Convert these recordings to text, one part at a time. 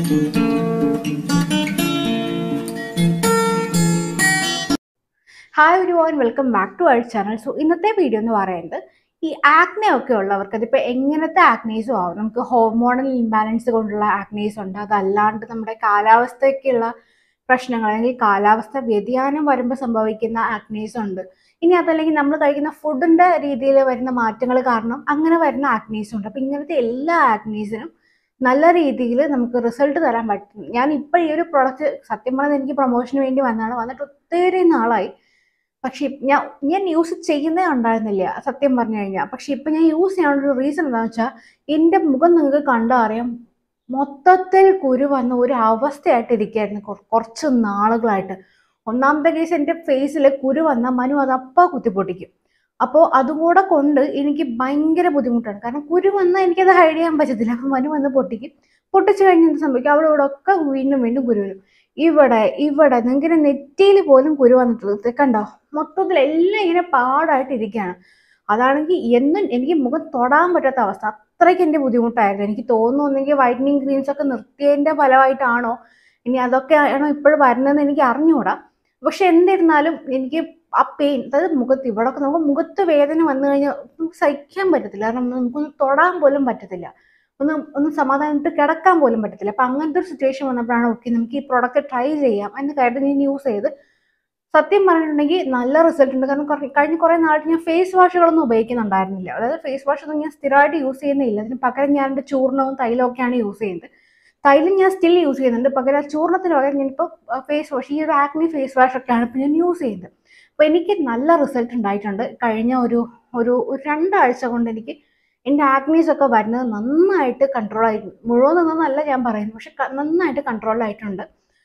hi ഒരു one welcome back to our channel so ഇന്നത്തെ video എന്ന് പറയുന്നത് ഈ ആക്നെ ഒക്കെ ഉള്ളവർക്ക് അതിപ്പോൾ എങ്ങനത്തെ ആക്നീസും ആവും നമുക്ക് ഹോർമോണൽ ഇംബാലൻസ് കൊണ്ടുള്ള ആക്നീസ് ഉണ്ട് അതല്ലാണ്ട് നമ്മുടെ കാലാവസ്ഥയ്ക്കുള്ള പ്രശ്നങ്ങൾ അല്ലെങ്കിൽ കാലാവസ്ഥ വ്യതിയാനം വരുമ്പോൾ സംഭവിക്കുന്ന ആക്നീസ് ഉണ്ട് ഇനി അതല്ലെങ്കിൽ നമ്മൾ കഴിക്കുന്ന ഫുഡിൻ്റെ രീതിയിൽ വരുന്ന മാറ്റങ്ങൾ കാരണം അങ്ങനെ വരുന്ന ആക്നീസ് ഉണ്ട് അപ്പോൾ ഇങ്ങനത്തെ എല്ലാ ആക്നീസിനും നല്ല രീതിയിൽ നമുക്ക് റിസൾട്ട് തരാൻ പറ്റും ഞാൻ ഇപ്പോൾ ഈ ഒരു പ്രോഡക്റ്റ് സത്യം പറഞ്ഞാൽ എനിക്ക് പ്രൊമോഷന് വേണ്ടി വന്നതാണ് വന്നിട്ട് ഒത്തിരി നാളായി പക്ഷെ ഞാൻ ഞാൻ യൂസ് ചെയ്യുന്നേ ഉണ്ടായിരുന്നില്ല സത്യം പറഞ്ഞു കഴിഞ്ഞാൽ പക്ഷെ ഇപ്പം ഞാൻ യൂസ് ചെയ്യാനുള്ള റീസൺ എന്താണെന്ന് വെച്ചാൽ എൻ്റെ മുഖം നിങ്ങൾക്ക് കണ്ടാൽ അറിയാം മൊത്തത്തിൽ കുരു വന്ന ഒരു അവസ്ഥയായിട്ട് ഇരിക്കുകയായിരുന്നു കൊ- കുറച്ച് നാളുകളായിട്ട് ഒന്നാമത്തെ കേസ് എൻ്റെ ഫേസിൽ കുരു വന്ന മനു അത് അപ്പ കുത്തിപ്പൊട്ടിക്കും അപ്പോൾ അതും കൂടെ കൊണ്ട് എനിക്ക് ഭയങ്കര ബുദ്ധിമുട്ടാണ് കാരണം കുരു വന്നാൽ എനിക്കത് ഹൈഡ് ചെയ്യാൻ പറ്റത്തില്ല അപ്പം മനു വന്ന് പൊട്ടിക്കും പൊട്ടിച്ച് കഴിഞ്ഞ് എന്ത് സംഭവിക്കും അവിടെ ഇവിടെ ഒക്കെ വീണ്ടും വീണ്ടും കുരു വരും ഇവിടെ ഇവിടെ നിങ്ങൾക്ക് നെറ്റിയിൽ പോലും കുരു വന്നിട്ടുള്ളത് കണ്ടോ മൊത്തത്തിൽ എല്ലാം ഇങ്ങനെ പാടായിട്ട് ഇരിക്കുകയാണ് അതാണെങ്കിൽ എന്നും എനിക്ക് മുഖം തൊടാൻ പറ്റാത്ത അവസ്ഥ അത്രയ്ക്ക് എൻ്റെ ബുദ്ധിമുട്ടായിരുന്നു എനിക്ക് തോന്നുന്നു ഒന്നെങ്കിൽ വൈറ്റനിങ് ക്രീംസ് ഒക്കെ നിർത്തിയതിൻ്റെ ഫലമായിട്ടാണോ ഇനി അതൊക്കെ ആണോ ഇപ്പോഴും വരുന്നതെന്ന് എനിക്ക് അറിഞ്ഞുകൂടാ പക്ഷെ എന്നിരുന്നാലും എനിക്ക് ആ പെയിൻ അതായത് മുഖത്ത് ഇവിടെയൊക്കെ നമുക്ക് മുഖത്ത് വേദന വന്നു കഴിഞ്ഞാൽ നമുക്ക് സഹിക്കാൻ പറ്റത്തില്ല കാരണം നമുക്കൊന്ന് തൊടാൻ പോലും പറ്റത്തില്ല ഒന്ന് ഒന്ന് സമാധാനത്തിൽ കിടക്കാൻ പോലും പറ്റത്തില്ല അപ്പം അങ്ങനത്തെ ഒരു സിറ്റുവേഷൻ വന്നപ്പോഴാണ് ഓക്കെ നമുക്ക് ഈ പ്രോഡക്റ്റ് ട്രൈ ചെയ്യാം എന്ന് കരുതി ഞാൻ യൂസ് ചെയ്ത് സത്യം പറഞ്ഞിട്ടുണ്ടെങ്കിൽ നല്ല റിസൾട്ട് ഉണ്ട് കാരണം കുറേ- കഴിഞ്ഞ കുറേ നാളായിട്ട് ഞാൻ ഫേസ് വാഷുകളൊന്നും ഉപയോഗിക്കുന്നുണ്ടായിരുന്നില്ല അതായത് ഫേസ് വാഷ് ഒന്നും ഞാൻ സ്ഥിരമായിട്ട് യൂസ് ചെയ്യുന്നില്ല അതിന് പകരം ഞാൻ എൻ്റെ ചൂർണവും തൈലവും ഒക്കെയാണ് യൂസ് ചെയ്യുന്നത് തൈലം ഞാൻ സ്റ്റിൽ യൂസ് ചെയ്യുന്നുണ്ട് പകരം ആ ചൂർണത്തിന് പകരം ഞാനിപ്പോൾ ഫേസ് വാഷ് ഈ ഒരു ആക്നി ഫേസ് വാഷ് ഒക്കെയാണ് ഇപ്പോൾ ഞാൻ യൂസ് ചെയ്യുന്നത് അപ്പോൾ എനിക്ക് നല്ല റിസൾട്ട് ഉണ്ടായിട്ടുണ്ട് കഴിഞ്ഞ ഒരു ഒരു ഒരു രണ്ടാഴ്ച കൊണ്ട് എനിക്ക് എൻ്റെ ആക്നീസ് ഒക്കെ വരുന്നത് നന്നായിട്ട് കൺട്രോൾ ആയി മുഴുവൻ നിന്നല്ല ഞാൻ പറയുന്നത് പക്ഷെ ക- നന്നായിട്ട് കൺട്രോൾ ആയിട്ടുണ്ട്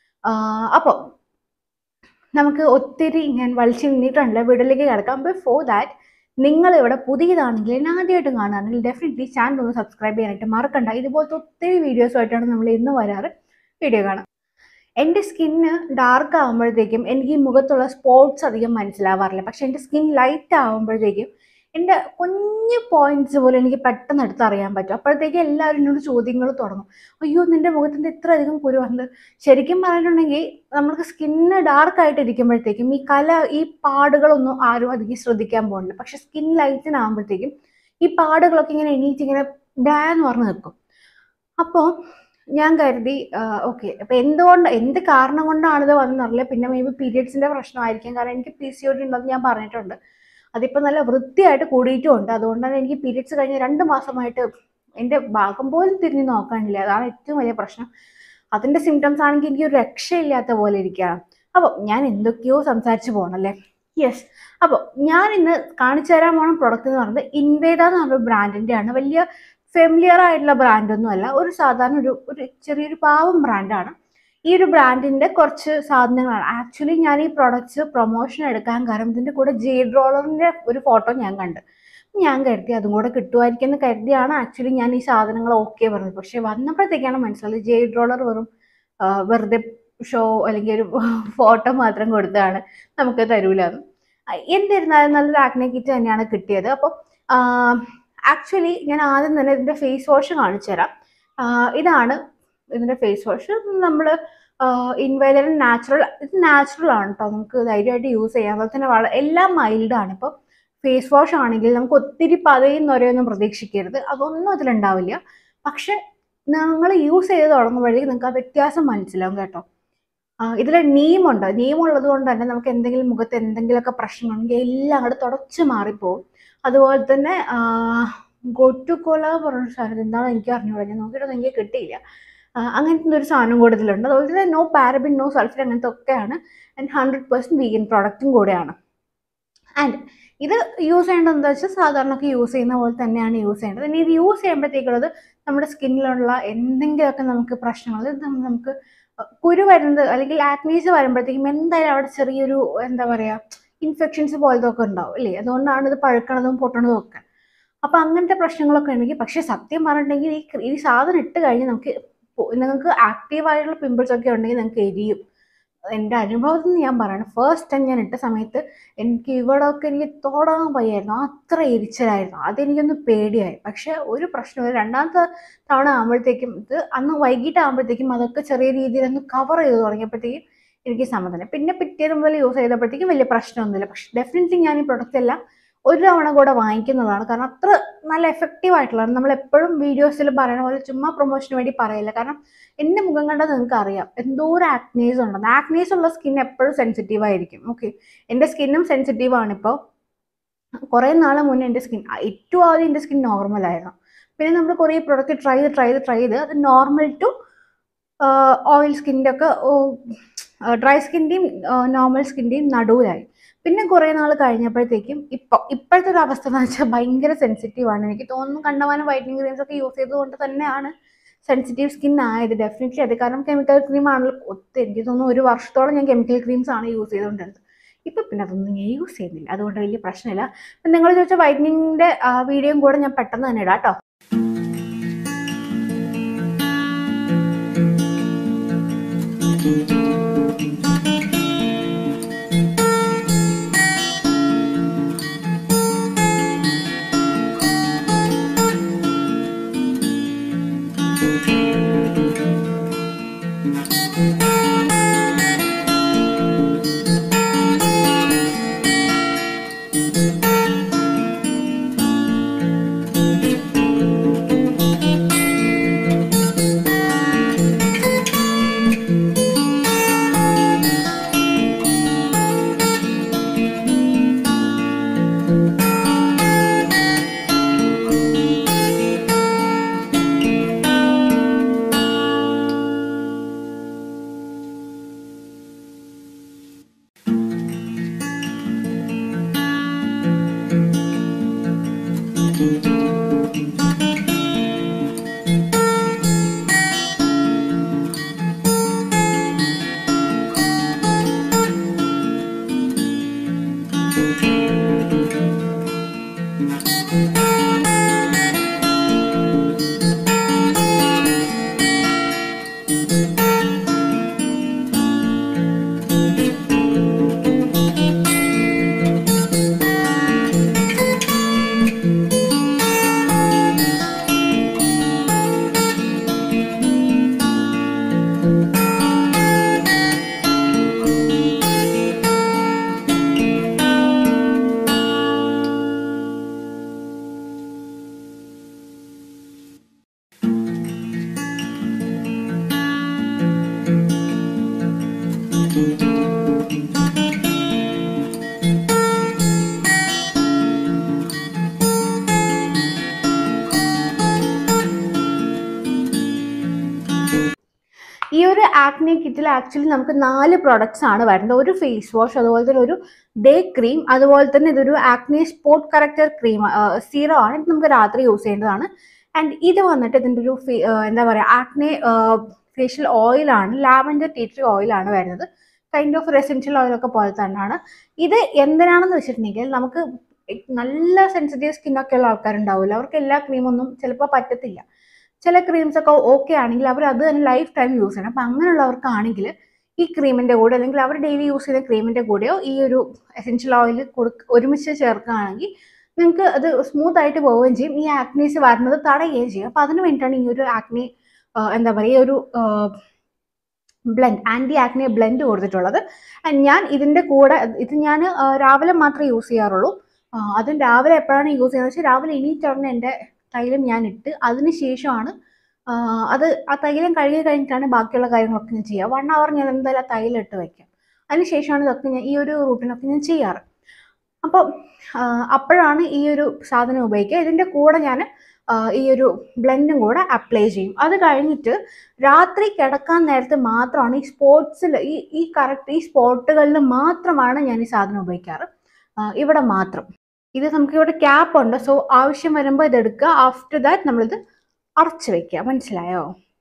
അപ്പോൾ നമുക്ക് ഒത്തിരി ഞാൻ വലിച്ചു നിന്നിട്ടുണ്ടല്ലോ വീട്ടിലേക്ക് കിടക്കാം ബിഫോർ ദാറ്റ് നിങ്ങൾ ഇവിടെ പുതിയതാണെങ്കിൽ എന്നെ ആദ്യമായിട്ട് കാണുകയാണെങ്കിൽ ഡെഫിനറ്റ്ലി ചാനൽ ഒന്ന് സബ്സ്ക്രൈബ് ചെയ്യാനായിട്ട് മറക്കണ്ട ഇതുപോലത്തെ ഒത്തിരി വീഡിയോസുമായിട്ടാണ് നമ്മൾ ഇന്ന് വരാറ് വീഡിയോ കാണാം എൻ്റെ സ്കിന്ന് ഡാർക്ക് ആകുമ്പോഴത്തേക്കും എനിക്ക് ഈ മുഖത്തുള്ള സ്പോട്സ് അധികം മനസ്സിലാവാറില്ല പക്ഷെ എൻ്റെ സ്കിൻ ലൈറ്റ് ആകുമ്പോഴത്തേക്കും എൻ്റെ കുഞ്ഞു പോയിന്റ്സ് പോലും എനിക്ക് പെട്ടെന്ന് എടുത്തറിയാൻ പറ്റും അപ്പോഴത്തേക്കും എല്ലാവരും എന്നോട് ചോദ്യങ്ങൾ തുടങ്ങും അയ്യോ നിൻ്റെ മുഖത്തിൻ്റെ ഇത്ര അധികം കുരു വന്നത് ശരിക്കും പറഞ്ഞിട്ടുണ്ടെങ്കിൽ നമുക്ക് സ്കിന്ന് ഡാർക്ക് ആയിട്ട് ഇരിക്കുമ്പോഴത്തേക്കും ഈ കല ഈ പാടുകളൊന്നും ആരും അധികം ശ്രദ്ധിക്കാൻ പോകുന്നില്ല പക്ഷെ സ്കിൻ ലൈറ്റിനാകുമ്പോഴത്തേക്കും ഈ പാടുകളൊക്കെ ഇങ്ങനെ എണീറ്റ് ഇങ്ങനെ ഡാന്ന് പറഞ്ഞ് നിൽക്കും അപ്പോൾ ഞാൻ കരുതി ഓക്കെ അപ്പോൾ എന്തുകൊണ്ട് എന്ത് കാരണം കൊണ്ടാണ് ഇത് വന്നറിയില്ല പിന്നെ മേ ബി പീരിയഡ്സിൻ്റെ പ്രശ്നമായിരിക്കും കാരണം എനിക്ക് പി സി ഒ ഡി ഉണ്ടെന്ന് ഞാൻ പറഞ്ഞിട്ടുണ്ട് അതിപ്പോൾ നല്ല വൃത്തിയായിട്ട് കൂടിയിട്ടും ഉണ്ട് അതുകൊണ്ടാണ് എനിക്ക് പീരിയഡ്സ് കഴിഞ്ഞ രണ്ട് മാസമായിട്ട് എൻ്റെ ഭാഗം പോലും തിരിഞ്ഞ് നോക്കാനില്ല അതാണ് ഏറ്റവും വലിയ പ്രശ്നം അതിൻ്റെ സിംറ്റംസ് ആണെങ്കിൽ എനിക്ക് ഒരു രക്ഷയില്ലാത്ത പോലെ ഇരിക്കുകയാണ് അപ്പോൾ ഞാൻ എന്തൊക്കെയോ സംസാരിച്ച് പോകണല്ലേ യെസ് അപ്പോൾ ഞാൻ ഇന്ന് കാണിച്ചു തരാൻ പോണ പ്രൊഡക്റ്റ് എന്ന് പറയുന്നത് ഇൻവേദ എന്ന് പറഞ്ഞ ബ്രാൻഡിൻ്റെ ആണ് വലിയ ഫെമിലിയർ ആയിട്ടുള്ള ബ്രാൻഡൊന്നും അല്ല ഒരു സാധാരണ ഒരു ഒരു ചെറിയൊരു പാവം ബ്രാൻഡാണ് ഈ ഒരു ബ്രാൻഡിൻ്റെ കുറച്ച് സാധനങ്ങളാണ് ആക്ച്വലി ഞാൻ ഈ പ്രൊഡക്ട്സ് പ്രൊമോഷൻ എടുക്കാൻ കാരണം ഇതിൻ്റെ കൂടെ ജെയ്ഡ് റോളറിൻ്റെ ഒരു ഫോട്ടോ ഞാൻ കണ്ട് ഞാൻ കരുതി അതും കൂടെ കിട്ടുമായിരിക്കും എന്ന് കരുതിയാണ് ആക്ച്വലി ഞാൻ ഈ സാധനങ്ങൾ ഓക്കെ പറഞ്ഞത് പക്ഷേ വന്നപ്പോഴത്തേക്കാണ് മനസ്സിലായത് ജെയ്ഡ് റോളർ വെറും ആ, വെറുതെ ഷോ അല്ലെങ്കിൽ ഒരു ഫോട്ടോ മാത്രം കൊടുത്തതാണ് നമുക്ക് തരൂലെന്ന് എന്നിരുന്നാലും നല്ലൊരു ആക്നെ കിറ്റ് തന്നെയാണ് കിട്ടിയത് അപ്പോൾ ആക്ച്വലി ഞാൻ ആദ്യം തന്നെ ഇതിൻ്റെ ഫേസ് വാഷ് കാണിച്ചു തരാം ആ, ഇതാണ് ഇതിൻ്റെ ഫേസ് വാഷ് നമ്മൾ ഇൻവൈലർ നാച്ചുറൽ ഇത് നാച്ചുറൽ ആണ് കേട്ടോ നമുക്ക് ധൈര്യമായിട്ട് യൂസ് ചെയ്യാം അതുപോലെ തന്നെ വളരെ എല്ലാം മൈൽഡാണ് ഇപ്പോൾ ഫേസ് വാഷ് ആണെങ്കിൽ നമുക്ക് ഒത്തിരി പതയും നൊരയൊന്നും പ്രതീക്ഷിക്കരുത് അതൊന്നും അതിലുണ്ടാവില്ല പക്ഷെ നിങ്ങൾ യൂസ് ചെയ്ത് തുടങ്ങുമ്പോഴേക്കും നിങ്ങൾക്ക് ആ വ്യത്യാസം മനസ്സിലാവും കേട്ടോ ഇതിൽ നീമുണ്ട് നീമുള്ളത് കൊണ്ട് തന്നെ നമുക്ക് എന്തെങ്കിലും മുഖത്ത് എന്തെങ്കിലുമൊക്കെ പ്രശ്നമുണ്ടെങ്കിൽ എല്ലാം അങ്ങോട്ട് തുടച്ച് മാറിപ്പോവും അതുപോലെ തന്നെ ഗൊട്ടുകൊല പറഞ്ഞ സാധനം എന്താണെന്ന് എനിക്ക് അറിഞ്ഞൂടാ ഞാൻ നോക്കിയിട്ടൊന്നും എനിക്ക് കിട്ടിയില്ല ആ, അങ്ങനത്തെ ഒരു സാധനം കൂടെ ഇതിലുണ്ട് അതുപോലെ തന്നെ നോ പാരബിൻ നോ സൾഫർ അങ്ങനത്തെ ഒക്കെയാണ് ആൻഡ് ഹൺഡ്രഡ് പെർസെൻറ്റ് വീഗൻ പ്രോഡക്റ്റും കൂടെയാണ് ആൻഡ് ഇത് യൂസ് ചെയ്യേണ്ടത് എന്താ വെച്ചാൽ സാധാരണയൊക്കെ യൂസ് ചെയ്യുന്ന പോലെ തന്നെയാണ് യൂസ് ചെയ്യേണ്ടത് ഇനി ഇത് യൂസ് ചെയ്യുമ്പോഴത്തേക്കുള്ളത് നമ്മുടെ സ്കിന്നിലുള്ള എന്തെങ്കിലുമൊക്കെ നമുക്ക് പ്രശ്നങ്ങൾ ഇത് നമുക്ക് കുരു വരുന്നത് അല്ലെങ്കിൽ ആക്നീസ് വരുമ്പോഴത്തേക്കും എന്തായാലും അവിടെ ചെറിയൊരു എന്താ പറയുക ഇൻഫെക്ഷൻസ് പോലത്തെ ഒക്കെ ഉണ്ടാവും അല്ലേ അതുകൊണ്ടാണ് ഇത് പഴുക്കണതും പൊട്ടണതും ഒക്കെ അപ്പോൾ അങ്ങനത്തെ പ്രശ്നങ്ങളൊക്കെ ഉണ്ടെങ്കിൽ പക്ഷേ സത്യം പറഞ്ഞിട്ടുണ്ടെങ്കിൽ ഈ ക്രീ- ഈ സാധനം ഇട്ട് കഴിഞ്ഞ് നമുക്ക് പൊ- നിങ്ങൾക്ക് ആക്റ്റീവ് ആയിട്ടുള്ള പിമ്പിൾസ് ഒക്കെ ഉണ്ടെങ്കിൽ നിങ്ങൾക്ക് എരിയും എൻ്റെ അനുഭവത്തിൽ നിന്ന് ഞാൻ പറയണം ഫസ്റ്റ് ടൈം ഞാൻ ഇട്ട സമയത്ത് എനിക്ക് ഇവിടെയൊക്കെ എനിക്ക് തൊടാൻ വയ്യായിരുന്നു അത്ര എരിച്ചിലായിരുന്നു അതെനിക്കൊന്ന് പേടിയായി പക്ഷെ ഒരു പ്രശ്നമില്ല രണ്ടാമത്തെ തവണ ആകുമ്പോഴത്തേക്കും ഇത് അന്ന് വൈകിട്ടാകുമ്പോഴത്തേക്കും അതൊക്കെ ചെറിയ രീതിയിൽ ഒന്ന് കവർ ചെയ്ത് തുടങ്ങിയപ്പോഴത്തേക്കും എനിക്ക് സമ്മതം പിന്നെ പിറ്റേന്ന് മുതൽ യൂസ് ചെയ്തപ്പോഴത്തേക്കും വലിയ പ്രശ്നമൊന്നുമില്ല പക്ഷെ ഡെഫിനറ്റ്ലി ഞാൻ ഈ പ്രൊഡക്റ്റ് എല്ലാം ഒരു തവണ കൂടെ വാങ്ങിക്കുന്നതാണ് കാരണം അത്ര നല്ല എഫക്റ്റീവ് ആയിട്ടുള്ളതാണ് നമ്മൾ എപ്പോഴും വീഡിയോസിൽ പറയുന്ന പോലെ ചുമ്മാ പ്രൊമോഷന് വേണ്ടി പറയില്ല കാരണം എൻ്റെ മുഖം കണ്ടാൽ നിങ്ങൾക്ക് അറിയാം എന്തോരം ആക്നേസ് ഉണ്ടെന്ന് ആക്നേസ് ഉള്ള സ്കിൻ എപ്പോഴും സെൻസിറ്റീവ് ആയിരിക്കും ഓക്കെ എൻ്റെ സ്കിന്നും സെൻസിറ്റീവ് ആണിപ്പോൾ കുറേ നാൾ മുന്നേ എൻ്റെ സ്കിൻ ഏറ്റവും ആദ്യം എൻ്റെ സ്കിൻ നോർമൽ ആയിരുന്നു പിന്നെ നമ്മൾ കുറേ പ്രൊഡക്റ്റ് ട്രൈ ചെയ്ത് ട്രൈ ചെയ്ത് ട്രൈ ചെയ്ത് അത് നോർമൽ ടു ഓയിൽ സ്കിൻ്റെ ഒക്കെ ഡ്രൈ സ്കിൻ്റെയും നോർമൽ സ്കിൻ്റെയും നടുവിലായി പിന്നെ കുറേ നാൾ കഴിഞ്ഞപ്പോഴത്തേക്കും ഇപ്പോൾ ഇപ്പോഴത്തെ ഒരു അവസ്ഥ എന്ന് വെച്ചാൽ ഭയങ്കര സെൻസിറ്റീവ് ആണ് എനിക്ക് തോന്നുന്നു കണ്ടമാനം വൈറ്റനിങ് ക്രീംസ് ഒക്കെ യൂസ് ചെയ്തുകൊണ്ട് തന്നെയാണ് സെൻസിറ്റീവ് സ്കിൻ ആയത് ഡെഫിനറ്റ്ലി അത് കാരണം കെമിക്കൽ ക്രീം ആണല്ലോ ഒത്തിരി എനിക്ക് തോന്നുന്നു ഒരു വർഷത്തോളം ഞാൻ കെമിക്കൽ ക്രീംസ് ആണ് യൂസ് ചെയ്തുകൊണ്ടിരുന്നത് ഇപ്പം പിന്നെ അതൊന്നും ഞാൻ യൂസ് ചെയ്യുന്നില്ല അതുകൊണ്ട് വലിയ പ്രശ്നമില്ല അപ്പം നിങ്ങൾ ചോദിച്ച വൈറ്റനിങ്ങിൻ്റെ വീഡിയോയും കൂടെ ഞാൻ പെട്ടെന്ന് തന്നെ ഇടാം കേട്ടോ ഈ ഒരു ആക്നെ കിറ്റിൽ ആക്ച്വലി നമുക്ക് നാല് പ്രൊഡക്ട്സ് ആണ് വരുന്നത് ഒരു ഫേസ് വാഷ് അതുപോലെ തന്നെ ഒരു ഡേ ക്രീം അതുപോലെ തന്നെ ഇതൊരു acne spot corrector cream zero ആണ് ഇത് നമുക്ക് രാത്രി യൂസ് ചെയ്യേണ്ടതാണ് ആൻഡ് ഇത് വന്നിട്ട് ഇതിൻ്റെ ഒരു ഫേ- ആ, എന്താ പറയുക ആക്നെ ഫേഷ്യൽ ഓയിലാണ് ലാവൻഡർ ടീ ട്രീ ഓയിലാണ് വരുന്നത് കൈൻഡ് ഓഫ് റെസെൻഷ്യൽ ഓയിലൊക്കെ പോലെ തന്നെയാണ് ഇത് എന്തിനാണെന്ന് വെച്ചിട്ടുണ്ടെങ്കിൽ നമുക്ക് നല്ല സെൻസിറ്റീവ് സ്കിന്നൊക്കെ ഉള്ള ആൾക്കാരുണ്ടാവില്ല അവർക്ക് എല്ലാ ക്രീമൊന്നും ചിലപ്പോൾ പറ്റത്തില്ല ചില ക്രീംസ് ഒക്കെ ഓക്കെ ആണെങ്കിൽ അവർ അത് തന്നെ ലൈഫ് ടൈം യൂസ് ചെയ്യണം അപ്പം അങ്ങനെയുള്ളവർക്കാണെങ്കിൽ ഈ ക്രീമിൻ്റെ കൂടെ അല്ലെങ്കിൽ അവർ ഡെയിലി യൂസ് ചെയ്യുന്ന ക്രീമിൻ്റെ കൂടെയോ ഈ ഒരു എസെൻഷ്യൽ ഓയിൽ കൊടുക്ക ഒരുമിച്ച് ചേർക്കുകയാണെങ്കിൽ നിങ്ങൾക്ക് അത് സ്മൂത്ത് ആയിട്ട് പോവുകയും ചെയ്യും ഈ ആക്നീസ് വരുന്നത് തടയുകയും ചെയ്യും അപ്പോൾ അതിന് വേണ്ടിയിട്ടാണ് ഈ ഒരു ആക്നി എന്താ പറയുക ഈ ഒരു ബ്ലെൻഡ് ആൻറ്റി ആക്നെ ബ്ലെൻഡ് കൊടുത്തിട്ടുള്ളത് And ഞാൻ ഇതിൻ്റെ കൂടെ ഇത് ഞാൻ രാവിലെ മാത്രമേ യൂസ് ചെയ്യാറുള്ളൂ ആ, അതും രാവിലെ എപ്പോഴാണ് യൂസ് ചെയ്യുന്നത് വെച്ചാൽ രാവിലെ എണീറ്റുടനെ എൻ്റെ തൈലം ഞാൻ ഇട്ട് അതിന് ശേഷമാണ് ആ, അത് ആ തൈലം കഴുകി കഴിഞ്ഞിട്ടാണ് ബാക്കിയുള്ള കാര്യങ്ങളൊക്കെ ഞാൻ ചെയ്യുക വൺ അവർ ഞാൻ എന്തായാലും ആ തൈലം ഇട്ട് വയ്ക്കാം അതിന് ശേഷമാണ് ഇതൊക്കെ ഞാൻ ഈ ഒരു റൂട്ടിനൊക്കെ ഞാൻ ചെയ്യാറ് അപ്പം ആ, അപ്പോഴാണ് ഈ ഒരു സാധനം ഉപയോഗിക്കുക ഇതിൻ്റെ കൂടെ ഞാൻ ഈ ഒരു ബ്ലെൻഡും കൂടെ അപ്ലൈ ചെയ്യും അത് കഴിഞ്ഞിട്ട് രാത്രി കിടക്കാൻ നേരത്ത് മാത്രമാണ് ഈ സ്പോട്സിൽ ഈ ഈ കറക്റ്റ് ഈ സ്പോട്ടുകളിൽ മാത്രമാണ് ഞാൻ ഈ സാധനം ഉപയോഗിക്കാറ് ആ, ഇവിടെ മാത്രം ഇത് നമുക്ക് ഇവിടെ ക്യാപ്പ് ഉണ്ട് സോ ആവശ്യം വരുമ്പോൾ ഇത് എടുക്കുക ആഫ്റ്റർ ദാറ്റ് നമ്മളിത് അടച്ചു വെക്കുക മനസ്സിലായോ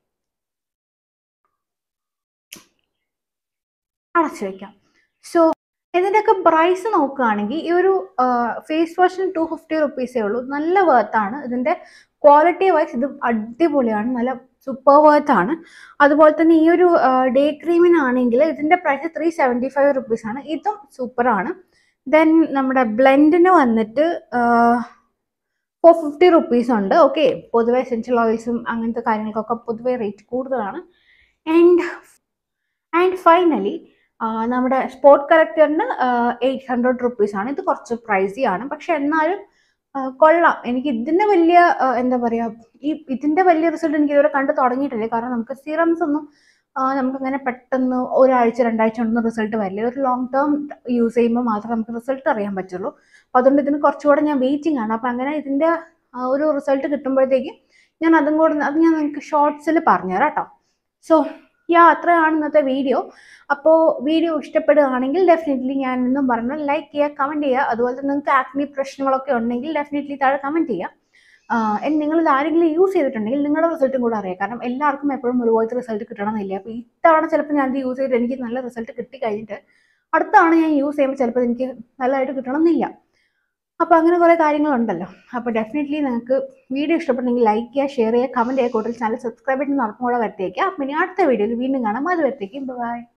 അടച്ചു വെക്കാം സോ ഇതിൻ്റെയൊക്കെ പ്രൈസ് നോക്കുകയാണെങ്കിൽ ഈ ഒരു ഫേസ് വാഷിന് ടു ഫിഫ്റ്റി റുപ്പീസേ ഉള്ളൂ നല്ല വേർത്താണ് ഇതിൻ്റെ ക്വാളിറ്റി വൈസ് ഇത് അടിപൊളിയാണ് നല്ല സൂപ്പർ വർത്ത് ആണ് അതുപോലെ തന്നെ ഈ ഒരു ഡേ ക്രീമിനാണെങ്കിൽ ഇതിൻ്റെ price three seventy five rupees ആണ് ഇതും സൂപ്പറാണ് ദെൻ നമ്മുടെ ബ്ലെൻഡിന് വന്നിട്ട് ഫോർ ഫിഫ്റ്റി റുപ്പീസ് ഉണ്ട് ഓക്കെ പൊതുവെ എസെൻഷ്യൽ ഓയിൽസും അങ്ങനത്തെ കാര്യങ്ങൾക്കൊക്കെ പൊതുവെ റേറ്റ് കൂടുതലാണ് ആൻഡ് ആൻഡ് ഫൈനലി നമ്മുടെ സ്പോട്ട് കറക്റ്ററിന് എയ്റ്റ് ഹൺഡ്രഡ് റുപ്പീസ് ആണ് ഇത് കുറച്ച് പ്രൈസി ആണ് പക്ഷെ എന്നാലും ആ, കൊള്ളാം എനിക്ക് ഇതിൻ്റെ വലിയ ആ, എന്താ പറയുക ഈ ഇതിൻ്റെ വലിയ റിസൾട്ട് എനിക്ക് ഇതുവരെ കണ്ടു തുടങ്ങിയിട്ടില്ല കാരണം നമുക്ക് സിറംസ് ഒന്നും ആ, നമുക്കങ്ങനെ പെട്ടെന്ന് ഒരാഴ്ച രണ്ടാഴ്ച കൊണ്ടൊന്നും റിസൾട്ട് വരില്ല ഒരു ലോങ് ടേം യൂസ് ചെയ്യുമ്പോൾ മാത്രമേ നമുക്ക് റിസൾട്ട് അറിയാൻ പറ്റുള്ളൂ അപ്പോൾ അതുകൊണ്ട് ഇതിന് കുറച്ചുകൂടെ ഞാൻ വെയിറ്റിംഗ് ആണ് അപ്പോൾ അങ്ങനെ ഇതിൻ്റെ ആ ഒരു റിസൾട്ട് കിട്ടുമ്പോഴത്തേക്ക് ഞാൻ അതും കൂടെ അത് ഞാൻ നിങ്ങൾക്ക് ഷോർട്സിൽ പറഞ്ഞുതരാം കേട്ടോ സോ യാ അത്രയാണ് ഇന്നത്തെ വീഡിയോ അപ്പോൾ വീഡിയോ ഇഷ്ടപ്പെടുകയാണെങ്കിൽ ഡെഫിനറ്റ്ലി ഞാൻ എന്നും പറഞ്ഞു ലൈക്ക് ചെയ്യുക കമൻറ്റ് ചെയ്യുക അതുപോലെ തന്നെ നിങ്ങൾക്ക് ആക്നി പ്രശ്നങ്ങളൊക്കെ ഉണ്ടെങ്കിൽ ഡെഫിനറ്റ്ലി താഴെ കമൻറ്റ് ചെയ്യുക ആഹ് നിങ്ങൾ ഇത് ആരെങ്കിലും യൂസ് ചെയ്തിട്ടുണ്ടെങ്കിൽ നിങ്ങളുടെ റിസൾട്ടും കൂടെ അറിയാം കാരണം എല്ലാവർക്കും എപ്പോഴും ഒരുപോലത്തെ റിസൾട്ട് കിട്ടണമെന്നില്ല അപ്പോൾ ഇത്തവണ ചിലപ്പോൾ ഞാൻ ഇത് യൂസ് ചെയ്തിട്ട് എനിക്ക് നല്ല റിസൾട്ട് കിട്ടി കഴിഞ്ഞിട്ട് അടുത്ത തവണ ഞാൻ യൂസ് ചെയ്യുമ്പോൾ ചിലപ്പോൾ എനിക്ക് നല്ലതായിട്ട് കിട്ടണമെന്നില്ല അപ്പോൾ അങ്ങനെ കുറേ കാര്യങ്ങളുണ്ടല്ലോ അപ്പോൾ ഡെഫിനറ്റ്ലി നിങ്ങൾക്ക് വീഡിയോ ഇഷ്ടപ്പെട്ടെങ്കിൽ ലൈക്ക് ചെയ്യുക ഷെയർ ചെയ്യുക കമൻറ്റ് ചെയ്യുക കൂടുതൽ ചാനൽ സബ്സ്ക്രൈബ് ചെയ്യുന്ന ഉറപ്പും കൂടെ വരുത്തേക്കുക അപ്പം ഇനി അടുത്ത വീഡിയോയിൽ വീണ്ടും കാണാം അത് വരുത്തേക്കും ബൈ